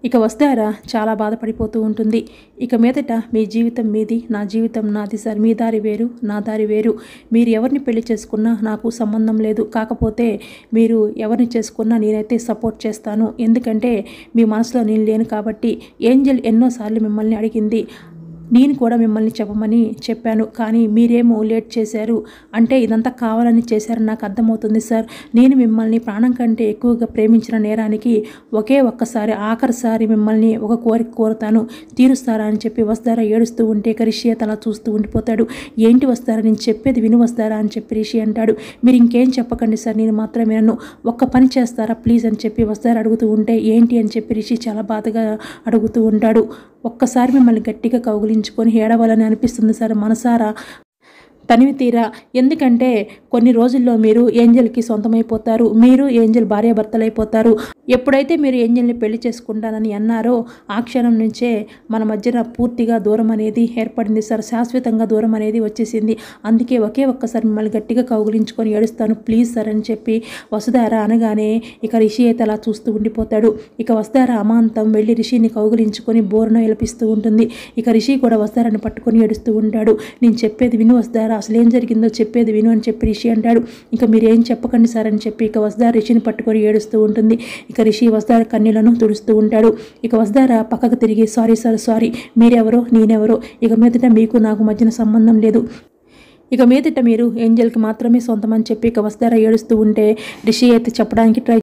ఇక వస్తారా చాలా బాధపడిపోతూ ఉంటుంది ఇక మీదట మీ జీవితం మీది నా జీవితం నాది సార్ మీ దారి వేరు నా దారి వేరు మీరు ఎవరిని పెళ్లి చేసుకున్నా నాకు సంబంధం లేదు కాకపోతే మీరు ఎవరిని చేసుకున్నా నేనైతే సపోర్ట్ చేస్తాను ఎందుకంటే మీ మనసులో నేను లేను కాబట్టి ఏంజల్ ఎన్నోసార్లు మిమ్మల్ని అడిగింది నేను కూడా మిమ్మల్ని చెప్పమని చెప్పాను కానీ మీరేమో లేట్ చేశారు అంటే ఇదంతా కావాలని చేశారని నాకు అర్థమవుతుంది సార్ నేను మిమ్మల్ని ప్రాణం కంటే ఎక్కువగా ప్రేమించిన నేరానికి ఒకే ఒక్కసారి ఆఖరిసారి మిమ్మల్ని ఒక కోరిక కోరుతాను తీరుస్తారా అని చెప్పి వస్తారా ఏడుస్తూ ఉంటే ఇక రిషి అలా చూస్తూ ఉండిపోతాడు ఏంటి వస్తారా నేను చెప్పేది విని వస్తారా అని చెప్పి రిషి అంటాడు మీరు ఇంకేం చెప్పకండి సార్ నేను మాత్రమే నన్ను ఒక్క పని చేస్తారా ప్లీజ్ అని చెప్పి వస్తారా అడుగుతూ ఉంటే ఏంటి అని చెప్పి రిషి చాలా బాధగా అడుగుతూ ఉంటాడు ఒక్కసారి మిమ్మల్ని గట్టిగా కౌగిలించుకొని ఏడవాలని అనిపిస్తుంది సార్ మనసారా తనివి తీరా ఎందుకంటే కొన్ని రోజుల్లో మీరు ఏంజల్కి సొంతమైపోతారు మీరు ఏంజల్ భార్యాభర్తలైపోతారు ఎప్పుడైతే మీరు ఏంజల్ని పెళ్లి చేసుకుంటానని అన్నారో ఆ క్షణం నుంచే మన మధ్యన పూర్తిగా దూరం అనేది ఏర్పడింది సార్ శాశ్వతంగా దూరం అనేది వచ్చేసింది అందుకే ఒకే ఒక్కసారి మిమ్మల్ని గట్టిగా కౌగిలించుకొని ఏడుస్తాను ప్లీజ్ సార్ అని చెప్పి వసుధార అనగానే ఇక రిషి అయితే అలా చూస్తూ ఉండిపోతాడు ఇక వసుధార అమాంతం వెళ్ళి రిషిని కౌగిలించుకొని బోరున ఎలిపిస్తూ ఉంటుంది ఇక రిషి కూడా వసుధారని పట్టుకొని ఏడుస్తూ ఉంటాడు నేను చెప్పేది విను వసుధార అసలు ఏం జరిగిందో చెప్పేది విను అని చెప్పి రిషి అంటాడు ఇక మీరు ఏం చెప్పకండి సార్ అని చెప్పి ఇక వసుధార రిషిని పట్టుకొని ఏడుస్తూ ఉంటుంది ఇక రిషి వసుధార కన్నీళ్లను తుడుస్తూ ఉంటాడు ఇక వసుధార పక్కకు తిరిగి సారీ సార్ సారీ మీరెవరో నేనెవరో ఇక మీదట మీకు నాకు మధ్యన సంబంధం లేదు ఇక మీదట మీరు ఏంజల్కి మాత్రమే సొంతం అని చెప్పి ఇక వసుధార ఏడుస్తూ ఉంటే రిషి అయితే చెప్పడానికి ట్రై